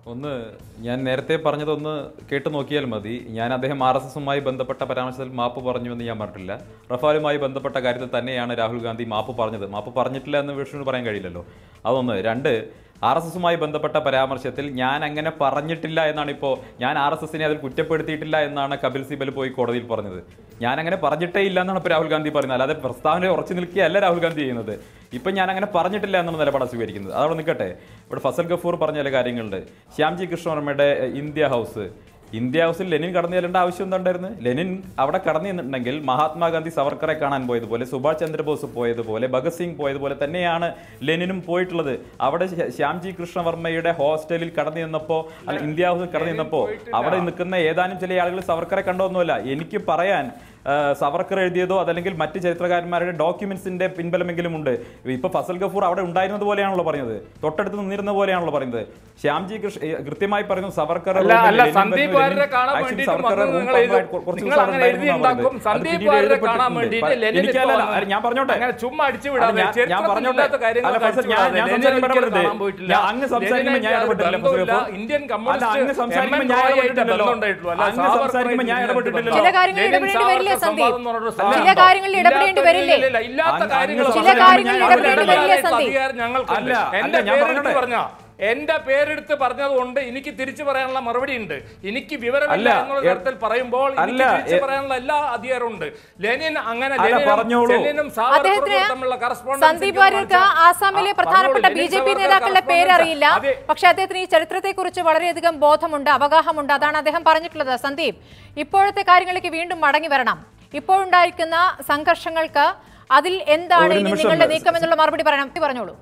ഒന്ന് ഞാൻ നേരത്തെ പറഞ്ഞതൊന്ന് കേട്ടു നോക്കിയാൽ മതി ഞാൻ അദ്ദേഹം ആർ എസ് എസുമായി ബന്ധപ്പെട്ട പരാമർശത്തിൽ മാപ്പ് പറഞ്ഞു എന്ന് ഞാൻ പറഞ്ഞിട്ടില്ല റഫാലുമായി ബന്ധപ്പെട്ട കാര്യത്തിൽ തന്നെയാണ് രാഹുൽ ഗാന്ധി മാപ്പ് പറഞ്ഞത് മാപ്പ് പറഞ്ഞിട്ടില്ല എന്ന് വിഷ്ണുവിന് പറയാൻ കഴിയില്ലല്ലോ അതൊന്ന് രണ്ട് ആർ എസ് എസുമായി ബന്ധപ്പെട്ട പരാമർശത്തിൽ ഞാൻ അങ്ങനെ പറഞ്ഞിട്ടില്ല എന്നാണ് ഇപ്പോൾ ഞാൻ ആർ എസ് എസിനെ അതിൽ കുറ്റപ്പെടുത്തിയിട്ടില്ല എന്നാണ് കപിൽ സിബൽ പോയി കോടതിയിൽ പറഞ്ഞത് ഞാൻ അങ്ങനെ പറഞ്ഞിട്ടേ ഇല്ല എന്നാണ് ഇപ്പോൾ രാഹുൽ ഗാന്ധി പറയുന്നത് അല്ലാതെ പ്രസ്താവന ഉറച്ചു നിൽക്കുകയല്ല രാഹുൽ ഗാന്ധി ചെയ്യുന്നത് ഇപ്പം ഞാൻ അങ്ങനെ പറഞ്ഞിട്ടില്ല എന്നുള്ള നിലപാടാണ് സ്വീകരിക്കുന്നത് അതവിടെ നിൽക്കട്ടെ ഇവിടെ ഫസൽ ഗഫൂർ പറഞ്ഞ ചില കാര്യങ്ങളുണ്ട് ശ്യാംജി കൃഷ്ണവർമ്മയുടെ ഇന്ത്യ ഹൗസ് ഇന്ത്യ ഹൗസിൽ ലെനിൻ കടന്നു ചെല്ലേണ്ട ആവശ്യം എന്താണ്ടായിരുന്നു ലെനിൻ അവിടെ കടന്നു ചെന്നിട്ടുണ്ടെങ്കിൽ മഹാത്മാഗാന്ധി സവർക്കറെ കാണാൻ പോയതുപോലെ സുഭാഷ് ചന്ദ്രബോസ് പോയതുപോലെ ഭഗത് സിംഗ് പോയതുപോലെ തന്നെയാണ് ലെനിനും പോയിട്ടുള്ളത് അവിടെ ശ്യ- ശ്യാംജി കൃഷ്ണവർമ്മയുടെ ഹോസ്റ്റലിൽ കടന്നു ചെന്നപ്പോൾ അല്ല ഇന്ത്യ ഹൗസിൽ കടന്നു ചെന്നപ്പോൾ അവിടെ നിൽക്കുന്ന ഏതാനും ചില ആളുകൾ സവർക്കറെ കണ്ടൊന്നുമല്ല എനിക്ക് പറയാൻ ആ, സവർക്കർ എഴുതിയതോ അതല്ലെങ്കിൽ മറ്റ് ചരിത്രകാരന്മാരുടെ ഡോക്യുമെന്റ്സിന്റെ പിൻബലമെങ്കിലും ഉണ്ട് ഇപ്പൊ ഫസൽ ഗഫൂർ അവിടെ ഉണ്ടായിരുന്നത് പോലെയാണല്ലോ പറഞ്ഞത് തൊട്ടടുത്ത് നിന്നിരുന്ന പോലെയാണല്ലോ പറയുന്നത് ശ്യാംജി കൃഷ്ണ ഏ, കൃത്യമായി പറയുന്നു സവർക്കർ അല്ല റൂമിൽ അല്ല ലെനിൻ സന്ദീപ് വരുന്നു, വാര്യരെ ലെനിൻ- കാണാൻ actually വേണ്ടിയിട്ട് സവർക്കർ വന്നത് റൂം നിങ്ങൾ പമ്പായി എഴുതി- കുറച്ച് നിങ്ങൾ ദിവസം അങ്ങനെ ഉണ്ടായിരുന്നു എഴുതി എന്നാണ് ഉണ്ടാക്കും പറഞ്ഞത്. അത് സന്ദീപ് പിന്നീട് വാര്യരെ കാണാൻ എഴുതപ്പെട്ടിട്ടുണ്ട്. വേണ്ടിയിട്ട് ലെനിൻ എനിക്കല്ല, ഇപ്പോൾ അല്ല, ഞാൻ പറഞ്ഞോട്ടെ അങ്ങനെ ചുമ്മാ അടിച്ചു അല്ല, വിടാതെ ഞാൻ- ഞാൻ പറഞ്ഞോട്ടെ. ചരിത്രത്തിലില്ലാത്ത കാര്യങ്ങൾ അല്ല, ഫസൽ, ഞാൻ- ഞാൻ ലെനിനെ സംസാരിക്കുമ്പോൾ ഒരിക്കലും ഇടപെടരുത്. കാണാൻ പോയിട്ടില്ല. ഞാൻ അങ്ങ് സംസാരിക്കുമ്പോൾ ഞാൻ ലെനിനെ ഇടപെട്ടില്ല, ബന്ധമില്ല. ഫസൽ ഗഫൂർ. ഇന്ത്യൻ അല്ല, കമ്മ്യൂണിസ്റ്റ് അങ്ങ് സംസാരിക്കുമ്പോൾ ഞാൻ MNRO ആയിട്ട് ഇടപെട്ടില്ലല്ലോ. ബന്ധമുണ്ടായിട്ടുള്ളൂ. അല്ല, അങ്ങ് സാവർക്കർ സംസാരിക്കുമ്പോൾ ഞാൻ ആയിട്ട് ഇടപെട്ടില്ലല്ലോ. ചില കാര്യങ്ങളിൽ ലെനിൻ ഇടപെടേണ്ടി വരില്ലേ സാവർക്കർ സന്ദീപ്? സംവാദം എന്ന് പറഞ്ഞൊരു ചില സാധനം കാര്യങ്ങളിൽ ഇല്ലാത്ത ഇടപെടേണ്ടി വരില്ലേ? ഇല്ല, ഇല്ല, ഇല്ലാത്ത അങ്ങ് കാര്യങ്ങൾ ചില സംസാരിക്കുമ്പോൾ കാര്യങ്ങളിൽ ഞാൻ ഇടപെടേണ്ടി വരില്ലേ ഇടപെടാനുള്ള സന്ദീപ്? അധികാരം ഞങ്ങൾക്കുണ്ട്. അല്ല, അല്ല, എന്റെ ഞാൻ പേരെടുത്ത് പറഞ്ഞോട്ടെ. പറഞ്ഞ എന്റെ പേരെടുത്ത് പറഞ്ഞതുകൊണ്ട് എനിക്ക് തിരിച്ചു പറയാനുള്ള മറുപടി ഉണ്ട് എനിക്ക് വിവരമില്ല അല്ല, എന്നുള്ള എ- തരത്തിൽ പറയുമ്പോൾ എനിക്ക് അല്ല, തിരിച്ചു എ- പറയാനുള്ള എല്ലാ അധികാരവും ഉണ്ട് ലെനിൻ അങ്ങനെ അല്ല, ലെനിനും പറഞ്ഞോളൂ. ലെനിനും സാവർക്കറും അദ്ദേഹത്തിന് തമ്മിലുള്ള correspondence സന്ദീപ് എനിക്ക് വാര്യർക്ക് കാണിച്ചാൽ- ആസാമിലെ ആ, പ്രധാനപ്പെട്ട പറഞ്ഞോളൂ. B Lenin J P Savarkar നേതാക്കളുടെ correspondence പേരറിയില്ല അതെ. പക്ഷെ അദ്ദേഹത്തിന് ഈ ചരിത്രത്തെക്കുറിച്ച് വളരെയധികം ബോധമുണ്ട് അവഗാഹമുണ്ട് അതാണ് അദ്ദേഹം പറഞ്ഞിട്ടുള്ളത് സന്ദീപ് ഇപ്പോഴത്തെ കാര്യങ്ങളിലേക്ക് വീണ്ടും മടങ്ങി വരണം ഇപ്പോഴുണ്ടായിരിക്കുന്ന സംഘർഷങ്ങൾക്ക് അതിൽ എന്താണ് ഒരു ഇനി നിമിഷം. നിങ്ങളുടെ നീക്കം എന്നുള്ള മറുപടി പറയണം പറഞ്ഞോളൂ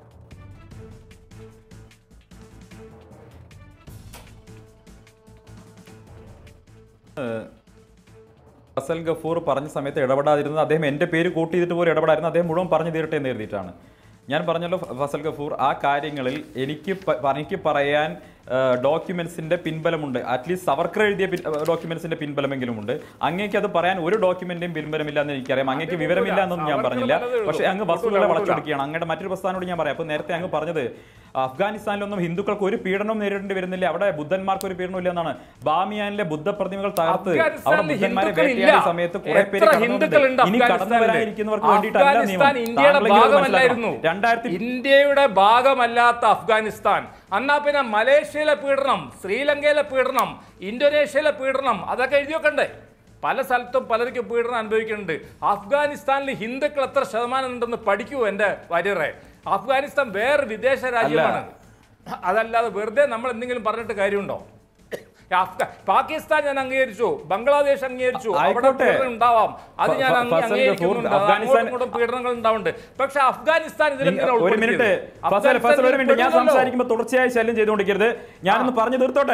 ഫസൽ ഗഫൂർ പറഞ്ഞ സമയത്ത് ഇടപെടാതിരുന്നത് അദ്ദേഹം എൻ്റെ പേര് കൂട്ടി ചെയ്തിട്ട് പോലും ഇടപെടായിരുന്നു അദ്ദേഹം മുഴുവൻ പറഞ്ഞു തീരട്ടെ എന്ന് എഴുതിയിട്ടാണ് ഞാൻ പറഞ്ഞല്ലോ ഫ- ഫസൽ ഗഫൂർ ആ കാര്യങ്ങളിൽ എനിക്ക് പ- എനിക്ക് പറയാൻ ഡോക്യുമെന്റ്സിന്റെ പിൻബലമുണ്ട് അറ്റ്ലീസ്റ്റ് സവർക്കർ എഴുതിയ ഡോക്യുമെന്റ്സിന്റെ പിൻബലമെങ്കിലും ഉണ്ട് അങ്ങേക്ക് അത് പറയാൻ ഒരു ഡോക്യുമെന്റിന്റെയും പിൻബലമില്ല എന്ന് എനിക്കറിയാം അങ്ങേക്ക് വിവരമില്ല എന്നൊന്നും ഞാൻ സവർക്കർ പറഞ്ഞില്ല പറഞ്ഞതേ ഉള്ളൂ. പക്ഷേ അങ്ങ് വസ്തുതകളെ ഒട്ടുമില്ല, വളച്ചൊടുക്കുകയാണ് അങ്ങയുടെ മറ്റൊരു പ്രസ്ഥാനോട് ഞാൻ പറയാം അപ്പോൾ നേരത്തെ അങ്ങ് പറഞ്ഞത് അഫ്ഗാനിസ്ഥാനിലൊന്നും ഹിന്ദുക്കൾക്ക് ഒരു പീഡനവും നേരിടേണ്ടി വരുന്നില്ല അവിടെ ബുദ്ധന്മാർക്ക് ഒരു പീഡനവും ഇല്ല എന്നാണ് ബാമിയാനിലെ ബുദ്ധപ്രതിമകൾ തകർത്ത് അവിടെ അഫ്ഗാനിസ്ഥാനിൽ ബുദ്ധന്മാരെ ഹിന്ദുക്കളില്ല. വേട്ടയാടിയ സമയത്ത് കുറെ പേര് എത്ര കടന്നു ഹിന്ദുക്കളുണ്ട് വന്നിട്ടുണ്ട്. ഇനി കടന്നു അഫ്ഗാനിസ്ഥാനിൽ? വരാനിരിക്കുന്നവർക്ക് വേണ്ടിയിട്ടല്ല അഫ്ഗാനിസ്ഥാൻ നിയമം ഇന്ത്യയുടെ താങ്കളെങ്കിലും അത് ഭാഗമല്ലായിരുന്നു മനസ്സിലാക്കണം. രണ്ടായിരത്തി ഇന്ത്യയുടെ ഭാഗമല്ലാത്ത അഫ്ഗാനിസ്ഥാൻ എന്നാ പിന്നെ മലേഷ്യയിലെ പീഡനം ശ്രീലങ്കയിലെ പീഡനം ഇന്തോനേഷ്യയിലെ പീഡനം അതൊക്കെ എഴുതി വെക്കണ്ടേ പല സ്ഥലത്തും പലർക്കും പീഡനം അനുഭവിക്കുന്നുണ്ട് അഫ്ഗാനിസ്ഥാനിൽ ഹിന്ദുക്കൾ എത്ര ശതമാനം ഉണ്ടെന്ന് പഠിക്കൂ എൻ്റെ വര്യറെ അഫ്ഗാനിസ്ഥാൻ വേറെ വിദേശ രാജ്യമാണ് അതല്ലാതെ വെറുതെ നമ്മൾ എന്തെങ്കിലും പറഞ്ഞിട്ട് കാര്യമുണ്ടോ അഫ്ഗാ- പാകിസ്ഥാൻ ഞാൻ അംഗീകരിച്ചു ബംഗ്ലാദേശ് അംഗീകരിച്ചു അവിടെ ആയിക്കോട്ടെ. പീഡനം ഉണ്ടാവാം അത് ഞാൻ ഫ- അങ്ങ് ഫസൽ ഗഫൂർ, അംഗീകരിക്കുന്നുണ്ട് അത് അഫ്ഗാനിസ്ഥാൻ- അങ്ങോട്ടും ഇങ്ങോട്ടും പീഡനങ്ങൾ ഉണ്ടാവുന്നുണ്ട് പക്ഷെ അഫ്ഗാനിസ്ഥാൻ ഇതിൽ നിങ്ങൾ- എന്തിനാ ഒരു മിനിറ്റ് ഉൾപ്പെടുത്തിയത്? ഫസൽ ഫസൽ ഒരു മിനിറ്റ് ഞാൻ അഫ്ഗാനിസ്ഥാൻ സംസാരിക്കുമ്പോൾ തുടർച്ചയായി ശല്യം ചെയ്തുകൊണ്ടിരിക്കരുത് ഞാനൊന്ന് പറഞ്ഞു തീർത്തോട്ടെ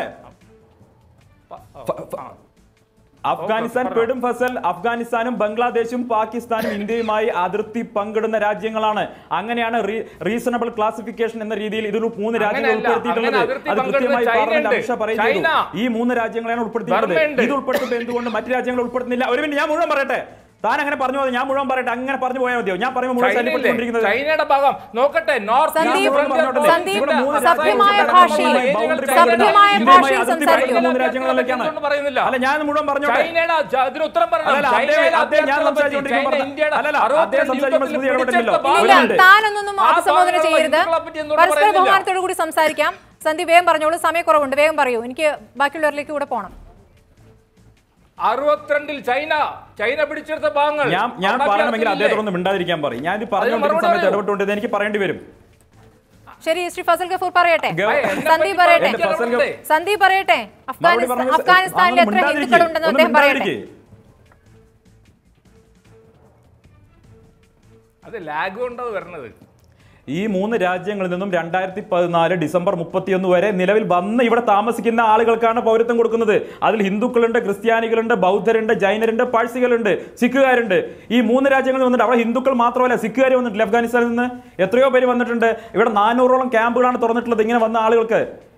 ഫ- ഫ- അഫ്ഗാനിസ്ഥാൻ പറഞ്ഞോ. പെടും ഫസൽ അഫ്ഗാനിസ്ഥാനും ബംഗ്ലാദേശും പാകിസ്ഥാനും ഇന്ത്യയുമായി അതിർത്തി പങ്കിടുന്ന രാജ്യങ്ങളാണ് അങ്ങനെയാണ് റീസണബിൾ ക്ലാസിഫിക്കേഷൻ എന്ന രീതിയിൽ ഇതിൽ മൂന്ന് രാജ്യങ്ങൾ അങ്ങനെയല്ല. ഉൾപ്പെടുത്തിയിട്ടുള്ളത് അങ്ങനെ അതിർത്തി അത് പങ്കിടുന്ന കൃത്യമായി ചൈന പാർലമെന്റ് ഉണ്ട്. അമിത്ഷാ പറയുന്നത് ചൈന. ഈ മൂന്ന് രാജ്യങ്ങളെയാണ് ഉൾപ്പെടുത്തിയിട്ടുള്ളത് ബർമ്മയുണ്ട്. ഇത് ഉൾപ്പെടുത്തുമ്പോൾ എന്തുകൊണ്ട് മറ്റു രാജ്യങ്ങൾ ഉൾപ്പെടുത്തുന്നില്ല ഒരു മിനിറ്റ് ഞാൻ മുഴുവൻ പറയട്ടെ താൻ അങ്ങനെ പറഞ്ഞു പോയത് ഞാൻ മുഴുവൻ പറയട്ടെ അങ്ങനെ പറഞ്ഞു പോയാൽ മതിയോ ഞാൻ പറയുമ്പോൾ മുഴുവൻ ചൈനയില്ലേ? ശല്യപ്പെട്ടുകൊണ്ടിരിക്കുന്നത് ചൈനയുടെ ഭാഗം നോക്കട്ടെ north Sandeep, east frontier Sandeep, പോലും സന്ദീപ്, ഇവിടെ മൂന്ന് സഭ്യമായ രാജ്യങ്ങൾ ഭാഷയിൽ, ബൗണ്ടറി സഭ്യമായ ഇന്ത്യയുമായി ഭാഷയിൽ അതിർത്തി സംസാരിക്കൂ. പങ്കിടുന്ന മൂന്ന് രാജ്യങ്ങളിലേക്കാണ് ഒന്നും പറയുന്നില്ല. അല്ല ഞാൻ മുഴുവൻ പറഞ്ഞോട്ടെ ചൈനയുടെ ജ- അതിന് ഉത്തരം പറയണം. അല്ലല്ല, അദ്ദേഹം- ചൈനയുടെ അദ്ദേഹം ഞാൻ അഭ്യർത്ഥന പറ്റി സംസാരിച്ചുകൊണ്ടിരിക്കുമ്പോൾ ചൈന പറഞ്ഞ- ഇന്ത്യയുടെ അല്ലല്ല, അറുപത്തിരണ്ട് അദ്ദേഹം സംസാരിക്കുമ്പോൾ യുദ്ധത്തിൽ സ്മൃതി ഇടപെട്ടില്ലല്ലോ. പിടിച്ചെടുത്ത ഇല്ല ഭാഗമുണ്ട്. താനൊന്നും ആ അഭിസംബോധന ഭാഗങ്ങളുള്ള ചെയ്യരുത് ഹിന്ദുക്കളെ പറ്റി എന്തുകൊണ്ട് പരസ്പര പറയുന്നില്ല? ബഹുമാനത്തോടു കൂടി സംസാരിക്കാം സന്ദീപ് വേഗം പറഞ്ഞോളൂ സമയക്കുറവുണ്ട് വേഗം പറയൂ എനിക്ക് ബാക്കിയുള്ളവരിലേക്ക് കൂടെ പോകണം അറുപത്തിരണ്ടിൽ ചൈന ചൈന പിടിച്ചെടുത്ത ഭാഗങ്ങൾ ഞാൻ ഞാൻ അവിടെ പറയണമെങ്കിൽ അഭ്യർത്ഥനയില്ലേ? അദ്ദേഹത്തോടൊന്ന് മിണ്ടാതിരിക്കാൻ പറയും ഞാൻ ഇത് പറഞ്ഞുകൊണ്ടിരിക്കുന്ന മറുപടി സമയത്ത് പറയൂ. ഇടപെട്ടുകൊണ്ട് എനിക്ക് പറയേണ്ടി വരും ശരി ശ്രീ ഫസൽ ഗഫൂർ പറയട്ടെ ഗ- ഏയ്, എന്നെ സന്ദീപ് പറ്റി പറയട്ടെ എന്റെ ഫസൽ ഗ- സന്ദീപ് പറയട്ടെ മറുപടി അഫ്ഗാനിസ്ഥാൻ പറഞ്ഞത് അഫ്ഗാനിസ്ഥാനിൽ ഒന്ന് എത്ര മിണ്ടാതിരിക്ക്. ഹിന്ദുക്കളുണ്ടെന്ന് ഒന്ന് അദ്ദേഹം പറയട്ടെ മിണ്ടാതിരിക്ക്. അത് ലാഗ് കൊണ്ടത് വരണത് ഈ മൂന്ന് രാജ്യങ്ങളിൽ നിന്നും രണ്ടായിരത്തി പതിനാല് ഡിസംബർ മുപ്പത്തിയൊന്ന് വരെ നിലവിൽ വന്ന് ഇവിടെ താമസിക്കുന്ന ആളുകൾക്കാണ് പൗരത്വം കൊടുക്കുന്നത് അതിൽ ഹിന്ദുക്കളുണ്ട് ക്രിസ്ത്യാനികളുണ്ട് ബൗദ്ധരുണ്ട് ജൈനരുണ്ട് പാഴ്സികളുണ്ട് സിഖുകാരുണ്ട് ഈ മൂന്ന് രാജ്യങ്ങളിൽ വന്നിട്ട് അവിടെ ഹിന്ദുക്കൾ മാത്രമല്ല സിഖുകാർ വന്നിട്ടില്ല അഫ്ഗാനിസ്ഥാനിൽ നിന്ന് എത്രയോ പേര് വന്നിട്ടുണ്ട് ഇവിടെ നാനൂറോളം ക്യാമ്പുകളാണ് തുറന്നിട്ടുള്ളത് ഇങ്ങനെ വന്ന ആളുകൾക്ക്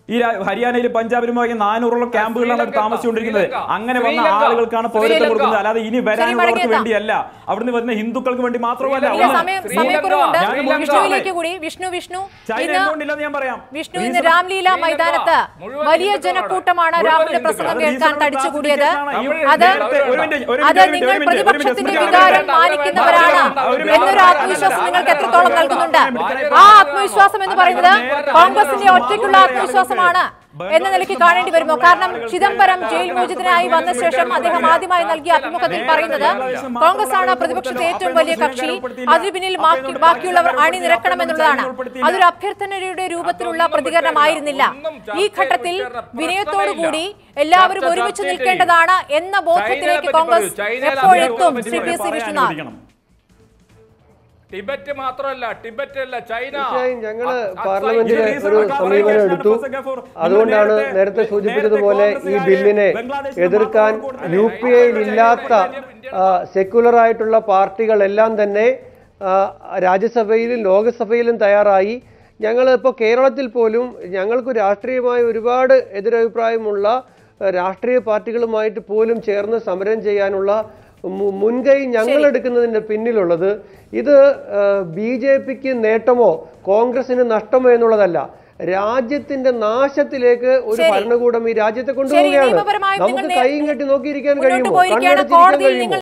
ഈ രാ- ഹരിയാനയിലും പഞ്ചാബിലും ആകെ നാനൂറോളം ക്യാമ്പുകളിലാണ് അവർ ശ്രീലങ്ക, താമസിച്ചുകൊണ്ടിരിക്കുന്നത് ശ്രീലങ്ക, അങ്ങനെ വന്ന ശ്രീലങ്ക, ആളുകൾക്കാണ് പൗരത്വം ശ്രീലങ്ക. കൊടുക്കുന്നത് അല്ലാതെ ഇനി വരാനുള്ളവർക്ക് മടങ്ങിയെത്താം. വേണ്ടിയല്ല അവിടുന്ന് വരുന്ന ഹിന്ദുക്കൾക്ക് വേണ്ടി മാത്രമല്ല ഇല്ല, ഒന്ന് സമയം ശ്രീലങ്ക, സമയക്കുറവുണ്ട് ഞാൻ മുൻപ് വിഷ്ണുവിലേക്ക് കൂടി വിഷ്ണു വിഷ്ണു ചൈന ഇന്ന് എന്തുകൊണ്ടില്ലെന്ന് ഞാൻ പറയാം വിഷ്ണു ഇന്ന് റീസൺ- രാംലീല ശ്രീലങ്ക മൈതാനത്ത് മുഴുവൻ വലിയ ഹിന്ദുക്കളാണ്. ജനക്കൂട്ടമാണ് മുഴുവൻ രാഹുലിന്റെ ഹിന്ദുക്കൾ. പ്രസംഗം അത് കേൾക്കാൻ റീസണബിൾ തടിച്ചുകൂടിയത് ക്ലാസിഫിക്കേഷൻ ആണ്. അത് നേരത്തെ ഒരു മിനിറ്റ്, ഒരു അത് മിനിറ്റ്, നിങ്ങൾ ഒരു മിനിറ്റ്, ഒരു പ്രതിപക്ഷത്തിന്റെ മിനിറ്റ്, വികാരം ഒരു മാനിക്കുന്നവരാണ് മിനിറ്റ്, എന്നൊരു ആത്മവിശ്വാസം നിങ്ങൾക്ക് എത്രത്തോളം നൽകുന്നുണ്ട് ആ ആത്മവിശ്വാസം എന്ന് പറയുന്നത് കോൺഗ്രസിന്റെ ഒറ്റയ്ക്കുള്ള ആത്മവിശ്വാസമാണ് എന്ന നിലയ്ക്ക് കാണേണ്ടി വരുമോ കാരണം ചിദംബരം ജയിൽ മോചിതനായി വന്ന ശേഷം അദ്ദേഹം ആദ്യമായി നൽകിയ അഭിമുഖത്തിൽ പറയുന്നത് കോൺഗ്രസ് ആണ് പ്രതിപക്ഷത്തെ ഏറ്റവും വലിയ കക്ഷി അതിനു പിന്നിൽ ബാക്കി- ബാക്കിയുള്ളവർ അണിനിരക്കണമെന്നുള്ളതാണ് അതൊരു അഭ്യർത്ഥനയുടെ രൂപത്തിലുള്ള പ്രതികരണമായിരുന്നില്ല ഈ ഘട്ടത്തിൽ വിനയത്തോടുകൂടി എല്ലാവരും ഒരുമിച്ച് നിൽക്കേണ്ടതാണ് എന്ന ബോധ്യത്തിലേക്ക് കോൺഗ്രസ് എപ്പോഴെത്തും ശ്രീ പി സി വിശ്വനാഥ് അനുവദിക്കണം. ടിബറ്റ് മാത്രമല്ല ടിബറ്റ് അല്ല ചൈന തീർച്ചയായും ഞങ്ങള് അ- അ- പാർലമെന്റിൽ ഈ ഒരു റീസൺ സമീപനം എടുത്തു അതുകൊണ്ടാണ് നേരത്തെ- നേരത്തെ സൂചിപ്പിച്ചതുപോലെ ഈ കോൺഗ്രസ്സുകാരെ ബില്ലിനെ ബംഗ്ലാദേശിന് എതിർക്കാൻ മാത്രം കൊടുത്തില്ലേ? യു പി എയിൽ ഇല്ലാത്ത സെക്യുലർ ആയിട്ടുള്ള പാർട്ടികളെല്ലാം തന്നെ ആ, രാജ്യസഭയിലും ലോകസഭയിലും തയ്യാറായി ഞങ്ങൾ ഇപ്പോൾ കേരളത്തിൽ പോലും ഞങ്ങൾക്ക് രാഷ്ട്രീയമായ ഒരുപാട് എതിരഭിപ്രായമുള്ള ആ, രാഷ്ട്രീയ പാർട്ടികളുമായിട്ട് പോലും ചേർന്ന് സമരം ചെയ്യാനുള്ള മു- മുൻകൈ ഞങ്ങൾ എടുക്കുന്നതിന്റെ പിന്നിലുള്ളത് ഇത് ബി ജെ പിക്ക് നേട്ടമോ കോൺഗ്രസിന് നഷ്ടമോ എന്നുള്ളതല്ല രാജ്യത്തിന്റെ നാശത്തിലേക്ക് ഒരു ശരി. ഭരണകൂടം ഈ രാജ്യത്തെ ശരി കൊണ്ടുപോവുകയാണ് നിയമപരമായി നമുക്ക് നിങ്ങൾ കൈയും കെട്ടി നോക്കിയിരിക്കാൻ മുന്നോട്ട് കഴിയുമോ പോയിരിക്കുകയാണ് കണ്ണടച്ചിരിക്കാൻ കോടതിയിൽ നിങ്ങൾ കഴിയുമോ